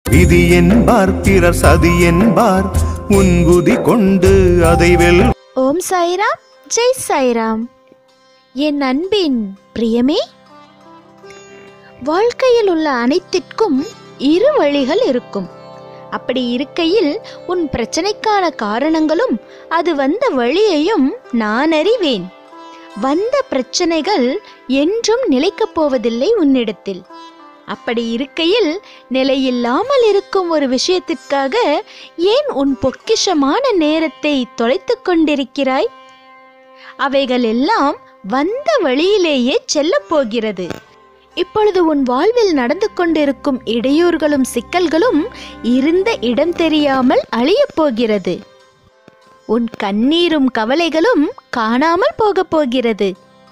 விதி என்பார் பிறர் சதி என்பார் உன்குதி கொண்டு அதை வெல் ஓம் சாய்ராம் ஜெய் சாய்ராம் என் அன்பின் பிரியமே வாழ்க்கையில் உள்ள அனைத்திற்கும் இரு வழிகள் இருக்கும் அப்படி இருக்கையில் உன் பிரச்சனைக்கான காரணங்களும் அது வந்த வழியையும் நான் அறிவேன் வந்த பிரச்சனைகள் என்றும் நிலைக்கப் போவதில்லை உன்னிடத்தில் அப்படி இருக்கையில் நிலையில்லாமல் இருக்கும் ஒரு விஷயத்திற்காக ஏன் உன் பொக்கிஷமான நேரத்தை தொலைத்துக் கொண்டிருக்கிறாய் அவைகள் எல்லாம் வந்த வழியிலேயே செல்லப் போகிறது இப்பொழுது உன் வாழ்வில் நடந்து கொண்டிருக்கும் இடையூறுகளும் சிக்கல்களும் இருந்த இடம் தெரியாமல் அழியப் போகிறது உன் கண்ணீரும் கவலைகளும் காணாமல் போகப் போகிறது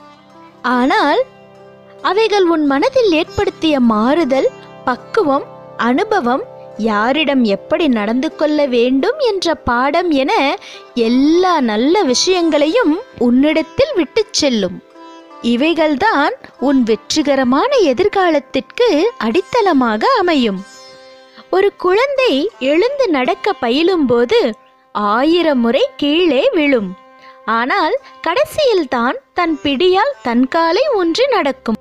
ஆனால் அவைகள் உன் மனதில் ஏற்படுத்திய மாறுதல் பக்குவம் அனுபவம் யாரிடம் எப்படி நடந்து கொள்ள வேண்டும் என்ற பாடம் என எல்லா நல்ல விஷயங்களையும் உன்னிடத்தில் விட்டுச் செல்லும் இவைகள்தான் உன் வெற்றிகரமான எதிர்காலத்திற்கு அடித்தளமாக அமையும் ஒரு குழந்தை எழுந்து நடக்க பயிலும்போது ஆயிரம் முறை கீழே விழும் ஆனால் கடைசியில் தான் தன் பிடியால் தன் காலை ஊன்றி நடக்கும்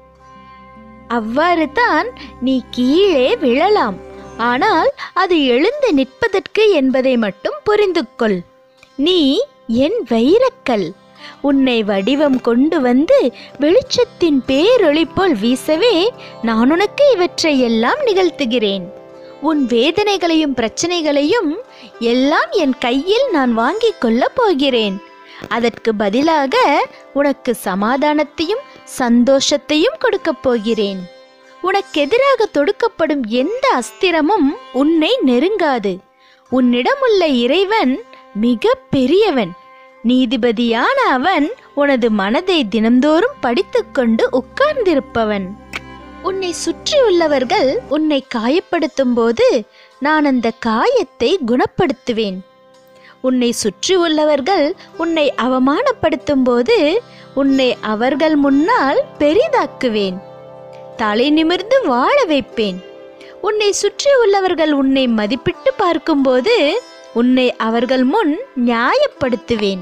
அவ்வாறு தான் நீ கீழே விழலாம் ஆனால் அது எழுந்து நிற்பதற்கு என்பதை மட்டும் புரிந்து கொள் நீ என் வைரக்கல் உன்னை வடிவம் கொண்டு வந்து வெளிச்சத்தின் பேரொளி போல் வீசவே நான் உனக்கு இவற்றை எல்லாம் நிகழ்த்துகிறேன் உன் வேதனைகளையும் பிரச்சனைகளையும் எல்லாம் என் கையில் நான் வாங்கிக் கொள்ளப் போகிறேன் அதற்கு பதிலாக உனக்கு சமாதானத்தையும் சந்தோஷத்தையும் கொடுக்கப் போகிறேன் உனக்கு எதிராக தொடுக்கப்படும் எந்த அஸ்திரமும் உன்னை நெருங்காது உன்னிடமுள்ள இறைவன் மிக பெரியவன் நீதிபதியான அவன் உனது மனதை தினந்தோறும் படித்துக்கொண்டு உட்கார்ந்திருப்பவன் உன்னை சுற்றியுள்ளவர்கள் உன்னை காயப்படுத்தும் போது நான் அந்த காயத்தை குணப்படுத்துவேன் உன்னை சுற்றியுள்ளவர்கள் உன்னை அவமானப்படுத்தும் போது உன்னை அவர்கள் முன்னால் பெரிதாக்குவேன் தலை நிமிர்ந்து வாழ வைப்பேன் உன்னை சுற்றியுள்ளவர்கள் உன்னை மதிப்பிட்டு பார்க்கும்போது உன்னை அவர்கள் முன் நியாயப்படுத்துவேன்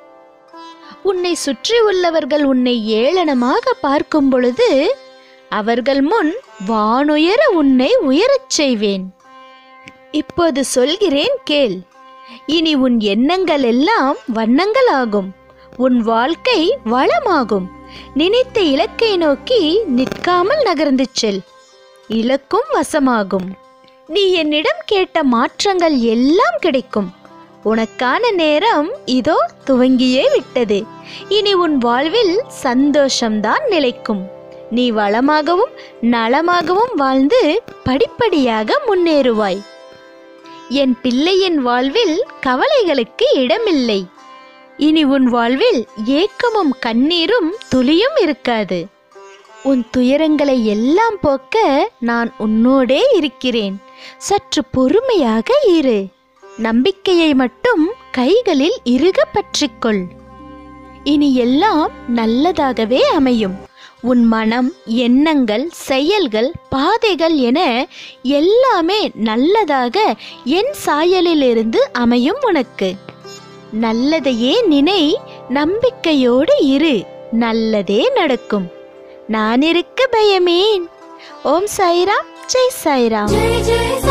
உன்னை சுற்றியுள்ளவர்கள் உன்னை ஏளனமாக பார்க்கும் பொழுது அவர்கள் முன் வானுயர உன்னை உயரச் செய்வேன் இப்போது சொல்கிறேன் கேள் இனி உன் எண்ணங்கள் எல்லாம் வண்ணங்களாகும் உன் வாழ்க்கை வளமாகும் நினைத்த இலக்கை நோக்கி நிற்காமல் நகர்ந்து செல் இலக்கும் வசமாகும் நீ என்னிடம் கேட்ட மாற்றங்கள் எல்லாம் கிடைக்கும் உனக்கான நேரம் இதோ துவங்கியே விட்டது இனி உன் வாழ்வில் சந்தோஷம்தான் நிலைக்கும் நீ வளமாகவும் நலமாகவும் வாழ்ந்து படிப்படியாக முன்னேறுவாய் என் பிள்ளையின் வாழ்வில் கவலைகளுக்கு இடமில்லை இனி உன் வாழ்வில் ஏக்கமும் கண்ணீரும் துளியும் இருக்காது உன் துயரங்களை எல்லாம் போக்க நான் உன்னோடே இருக்கிறேன் சற்று பொறுமையாக இரு நம்பிக்கையை மட்டும் கைகளில் இறுக பற்றிக்கொள் இனி எல்லாம் நல்லதாகவே அமையும் உன் மனம் எண்ணங்கள் செயல்கள் பாதைகள் என எல்லாமே நல்லதாக என் சாயலிலிருந்து அமையும் உனக்கு நல்லதையே நினை நம்பிக்கையோடு இரு நல்லதே நடக்கும் நான் இருக்க பயமேன் ஓம் சாய்ராம் ஜெய் சாய்ராம் जय जय